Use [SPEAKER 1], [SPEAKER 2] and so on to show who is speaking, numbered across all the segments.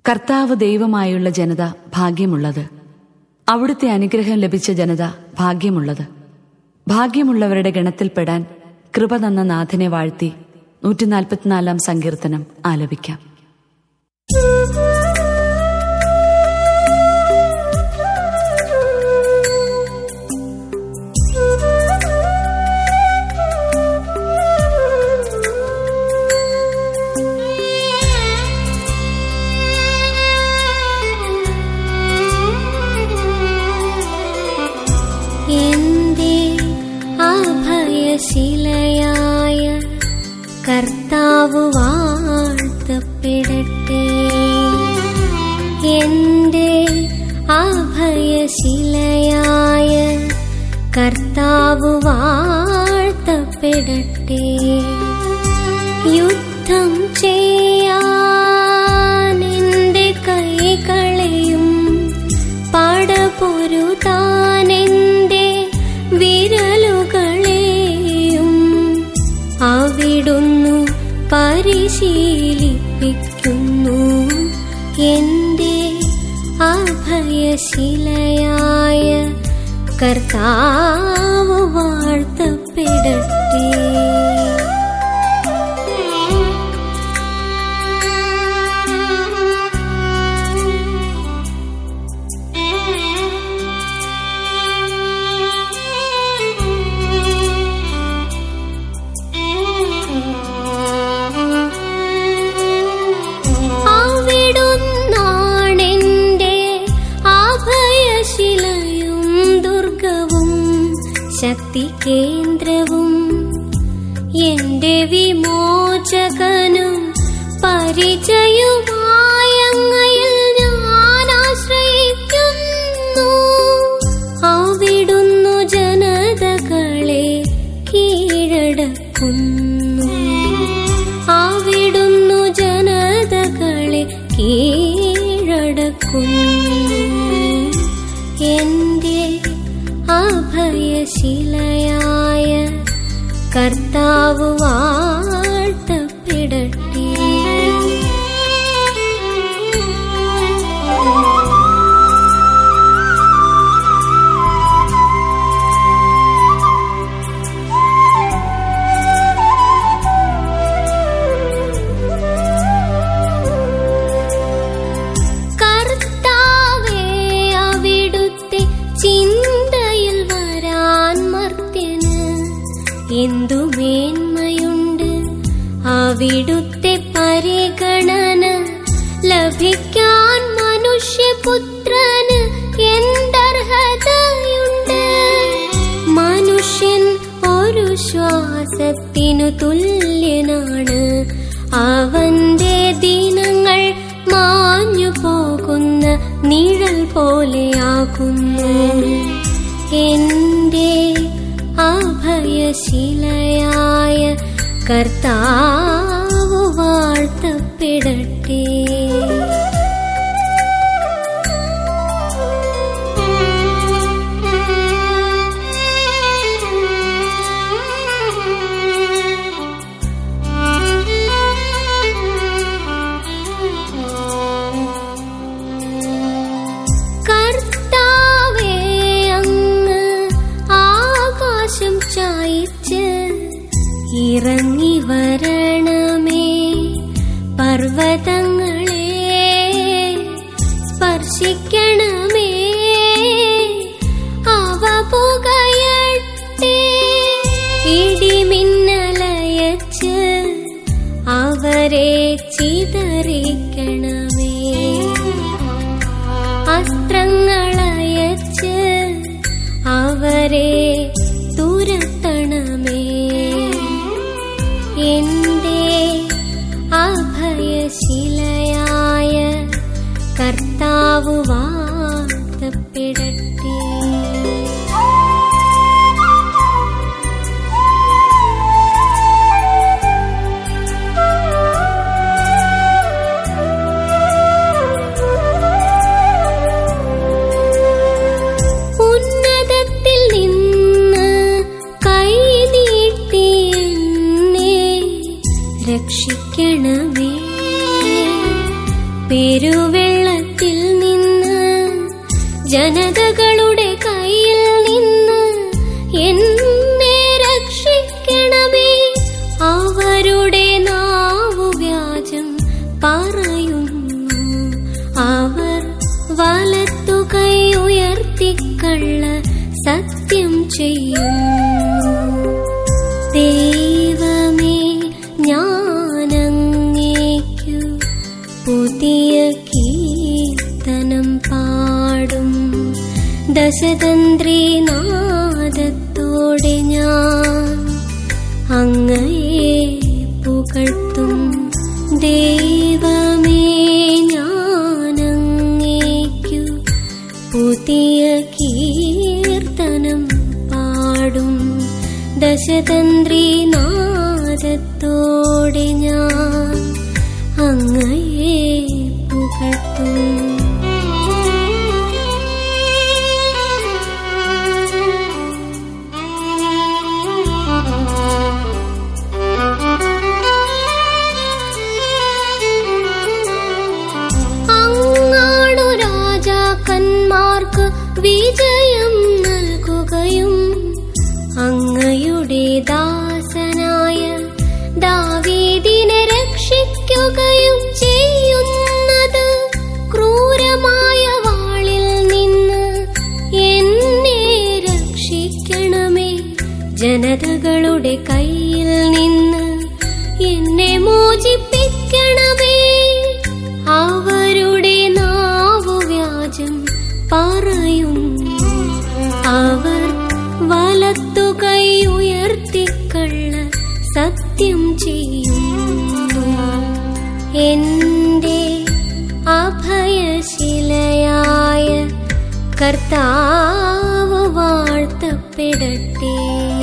[SPEAKER 1] കർത്താവ് ദൈവമായുള്ള ജനത ഭാഗ്യമുള്ളത് അവിടുത്തെ അനുഗ്രഹം ലഭിച്ച ജനത ഭാഗ്യമുള്ളത് ഭാഗ്യമുള്ളവരുടെ ഗണത്തിൽപ്പെടാൻ കൃപ തന്ന നാഥനെ വാഴ്ത്തി നൂറ്റിനാൽപ്പത്തിനാലാം സങ്കീർത്തനം ആലപിക്കാം
[SPEAKER 2] എന്റെ അഭയശിലയായ കർത്താവ് വാഴ്ത്തപ്പെടട്ടെ എന്റെ അഭയശിലയായ കർത്താവ് വാഴ്ത്തപ്പെടട്ടെ യുദ്ധം ചെയ്യാൻ എന്റെ കൈകളെയും പടപൊരുതാൻ എന്റെ വിരലുകളെയും അവിടുന്നു പരിശീലിപ്പിക്കുന്നു എന്റെ അഭയശിലയായ കർത്താവ് വാഴ്ത്തപ്പെടട്ടെ അവിടുന്നാണെന്റെ അഭയശിലയും ദുർഗവും ശക്തി കേന്ദ്രവും എന്റെ വിമോചകനും പരിചയുമായങ്ങയിൽ ഞാൻ ആശ്രയിക്കുന്നു അവിടുന്നു ജനതകളെ കീഴടക്കുന്നു അവിടുന്നു ജനതകളെ കീഴടക്കുന്നു എന്റെ അഭയശിലയായ കർത്താവ് വാഴ്ത്തപ്പെടട്ടെ കർത്താവേ അവിടുത്തെ ചിന്തയിൽ വരാൻ മർത്യന് എന്തു മേന്മയുണ്ട് അവിടുത്തെ പരിഗണന ലഭിക്കാൻ മനുഷ്യപുത്രന് എന്തർഹതയുണ്ട് മനുഷ്യൻ ഒരു ശ്വാസത്തിനു തുല്യനാണ് അവന്റെ ദിനങ്ങൾ മാഞ്ഞു പോകുന്ന നിഴൽ പോലെയാകുന്നു എന്റെ അഭയശിലയായ കർത്താവ് വാഴ്ത്തപ്പെടട്ടെ കർത്താവേ അങ്ങ് ആകാശം ചായിച്ച് ഇറങ്ങി വരണമേ പർവ്വതങ്ങളെ സ്പർശിക്കണമേ അവ പുകയട്ടെ ഇടിമിന്നലയച്ച് അവരെ ചിതറിക്കണമേ അസ്ത്രങ്ങളയച്ച് അവരെ തുരത്തണമേ എന്റെ അഭയശിലയായ കർത്താവ് വാഴ്ത്തപ്പെടട്ടെ ഉന്നതത്തിൽ നിന്ന് കൈ നീട്ടി എന്നെ രക്ഷിക്കണമേ പെരുവെള്ളത്തിൽ നിന്ന് ജനതകളുടെ കയ്യിൽ നിന്ന് എന്നെ രക്ഷിക്കണമേ അവരുടെ നാവു വ്യാജം പറയുന്നു അവർ വലത്തു കൈ ഉയർത്തിക്കള്ള സത്യം ചെയ്യുന്നു ദൈവമേ ഞാനങ്ങേക്കു പുതിയ കീർത്തനം പാടും ദശതന്ത്രീനാദത്തോടെ ഞാൻ അങ്ങയെ പുകഴ്ത്തും ദൈവമേ ഞാനങ്ങേക്കു പുതിയ കീർത്തനം പാടും ദശതന്ത്രീനാദത്തോടെ ഞാൻ അങ്ങയെ പുകഴ്ത്തും അങ്ങാടു രാജാക്കന്മാർക്ക് വിജയം നൽകുകയും അങ്ങയുടെ ദാസനായ ദാവീദിനെ രക്ഷിക്കുകയും ചെയ്യുന്നത് ക്രൂരമായ വാളിൽ നിന്ന് എന്നെ രക്ഷിക്കണമേ ജനതകളുടെ കയ്യിൽ നിന്ന് എന്നെ മോചിപ്പിക്കണമേ അവരുടെ നാവു വ്യാജം പറയുന്നു അവർ വലത്തു കൈ ഉയർത്തിക്കള്ള സത്യം ചെയ്യുന്നു എന്റെ അഭയശിലയായ കർത്താവ് വാഴ്ത്തപ്പെടട്ടെ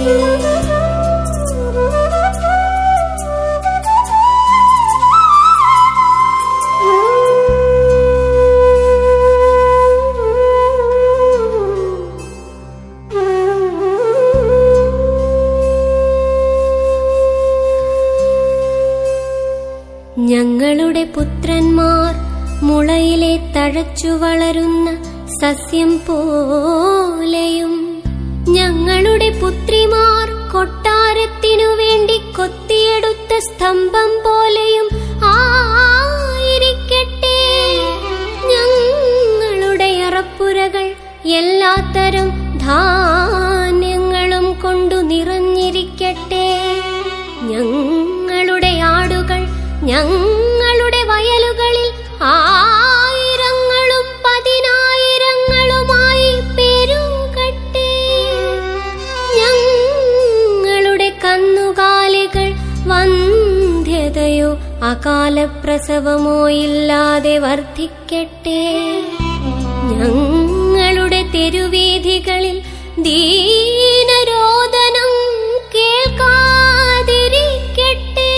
[SPEAKER 2] ഞങ്ങളുടെ പുത്രന്മാർ മുളയിലെ തഴച്ചു വളരുന്ന സസ്യം പോലെയും ഞങ്ങളുടെ പുത്രിമാർ കൊട്ടാരത്തിനു വേണ്ടി കൊത്തിയെടുത്ത സ്തംഭം പോലെയും ആയിരിക്കട്ടെ ഞങ്ങളുടെ അറപ്പുരകൾ എല്ലാത്തരം ധാന്യങ്ങളും കൊണ്ടു നിറഞ്ഞിരിക്കട്ടെ ഞങ്ങളുടെ ആടുകൾ ഞങ്ങളുടെ വയലുകളിൽ ആയിരങ്ങളും പതിനായിരങ്ങളുമായി പെരുകട്ടെ ഞങ്ങളുടെ കന്നുകാലികൾ വന്ധ്യതയോ അകാലപ്രസവമോ ഇല്ലാതെ വർദ്ധിക്കട്ടെ ഞങ്ങളുടെ തെരുവീഥികളിൽ ദീനരോദനം കേൾക്കാതിരിക്കട്ടെ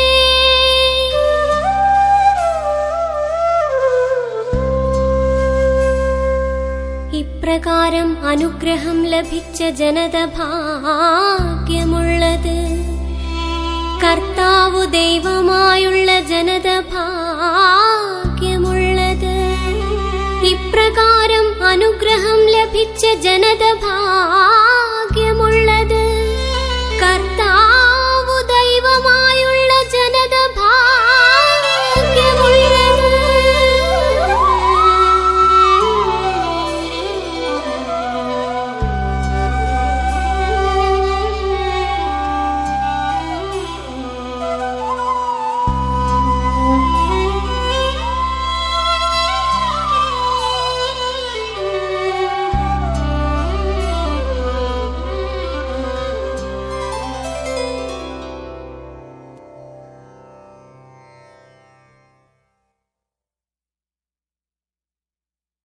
[SPEAKER 2] ഇപ്രകാരം അനുഗ്രഹം ലഭിച്ച ജനത ഭാഗ്യമുള്ളത് കർത്താവു ദൈവമായുള്ള ജനത ഭാഗ്യമുള്ളത് ഇപ്രകാരം അനുഗ്രഹം ലഭിച്ച ജനത ഭാഗ്യമുള്ളത്